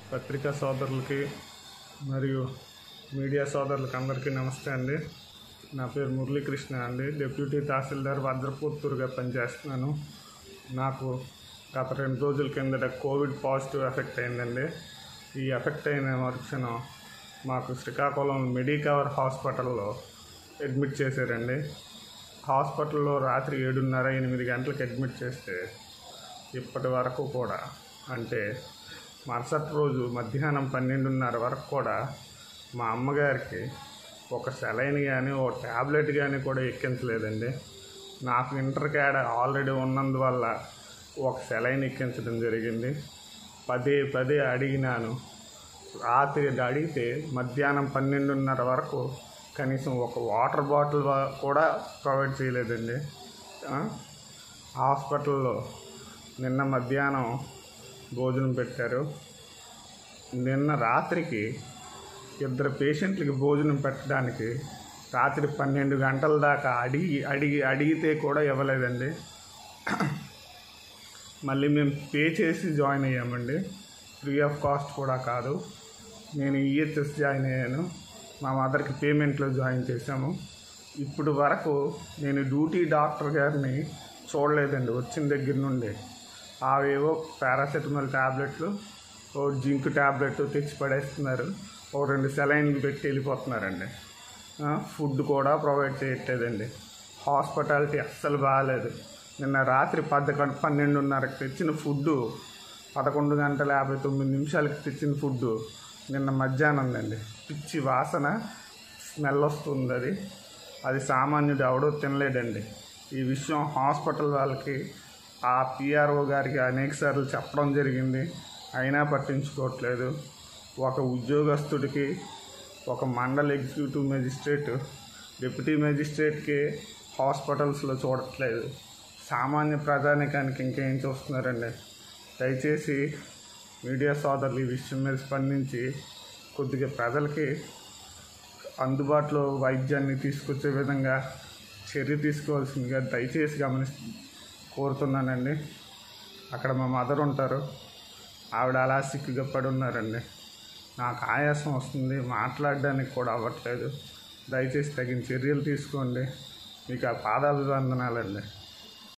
పత్రికా సోదరులకి మరియు మీడియా సోదరులకి అందరికీ నమస్తే అండి నా పేరు మురళీకృష్ణ అండి డిప్యూటీ తహసీల్దార్ భద్రపూర్తురుగా పనిచేస్తున్నాను నాకు గత రెండు రోజుల కిందట కోవిడ్ పాజిటివ్ ఎఫెక్ట్ అయిందండి ఈ ఎఫెక్ట్ అయిన మరుక్షణం మాకు శ్రీకాకుళం మెడికవర్ హాస్పిటల్లో అడ్మిట్ చేశారండి హాస్పిటల్లో రాత్రి ఏడున్నర ఎనిమిది గంటలకు అడ్మిట్ చేస్తే ఇప్పటి వరకు కూడా అంటే మరుసటి రోజు మధ్యాహ్నం పన్నెండున్నర వరకు కూడా మా అమ్మగారికి ఒక సెలైన్ కానీ ఓ ట్యాబ్లెట్ కానీ కూడా ఎక్కించలేదండి నాకు ఇంటర్ క్యాడ్ ఆల్రెడీ ఉన్నందువల్ల ఒక సెలైన్ ఎక్కించడం జరిగింది పదే పదే అడిగినాను రాత్రి అడిగితే మధ్యాహ్నం పన్నెండున్నర వరకు కనీసం ఒక వాటర్ బాటిల్ వా- కూడా ప్రొవైడ్ చేయలేదండి ఆ? హాస్పిటల్లో నిన్న మధ్యాహ్నం భోజనం పెట్టారు నిన్న రాత్రికి ఇద్దరు పేషెంట్లకి భోజనం పెట్టడానికి రాత్రి పన్నెండు గంటల దాకా అడిగి అడిగి అడిగితే కూడా ఇవ్వలేదండి మళ్ళీ మేము పే చేసి జాయిన్ అయ్యామండి ఫ్రీ ఆఫ్ కాస్ట్ కూడా కాదు నేను ఈహెచ్ఎస్ జాయిన్ అయ్యాను మా మదర్కి పేమెంట్లో జాయిన్ చేశాము ఇప్పుడు వరకు నేను డ్యూటీ డాక్టర్ గారిని చూడలేదండి వచ్చిన దగ్గర నుండి అవేవో పారాసెటమాల్ ట్యాబ్లెట్లు ఓ జింక్ ట్యాబ్లెట్ తెచ్చి పడేస్తున్నారు ఓ రెండు సెలైన్లు పెట్టి వెళ్ళిపోతున్నారండి ఆ, ఫుడ్ కూడా ప్రొవైడ్ చేయట్లేదండి హాస్పిటాలిటీ అస్సలు బాగాలేదు నిన్న రాత్రి పదకొండు పన్నెండున్నరకు తెచ్చిన ఫుడ్ పదకొండు గంటల యాభై తొమ్మిది నిమిషాలకి తెచ్చిన ఫుడ్ నిన్న మధ్యాహ్నం అండి పిచ్చి వాసన స్మెల్ వస్తుంది అది అది సామాన్యుడు ఎవడో తినలేడండి ఈ విషయం హాస్పిటల్ వాళ్ళకి ఆ పిఆర్ఓ గారికి అనేక సార్లు చెప్పడం జరిగింది అయినా పట్టించుకోవట్లేదు ఒక ఉద్యోగస్తుడికి ఒక మండల ఎగ్జిక్యూటివ్ మెజిస్ట్రేట్ డిప్యూటీ మెజిస్ట్రేట్కి హాస్పిటల్స్లో చూడట్లేదు సామాన్య ప్రజానికానికి ఇంకేం చూస్తున్నారండి దయచేసి మీడియా సోదరులు ఈ విషయం మీద స్పందించి కొద్దిగా ప్రజలకి అందుబాటులో వైద్యాన్ని తీసుకొచ్చే విధంగా చర్య తీసుకోవాల్సిందిగా దయచేసి గమని కోరుతున్నానండి అక్కడ మా మదర్ ఉంటారు ఆవిడ అలా సిక్కుగా పడి ఉన్నారండి నాకు ఆయాసం వస్తుంది మాట్లాడడానికి కూడా అవ్వట్లేదు దయచేసి తగిన చర్యలు తీసుకోండి మీకు ఆ పాదాభివందనాలండి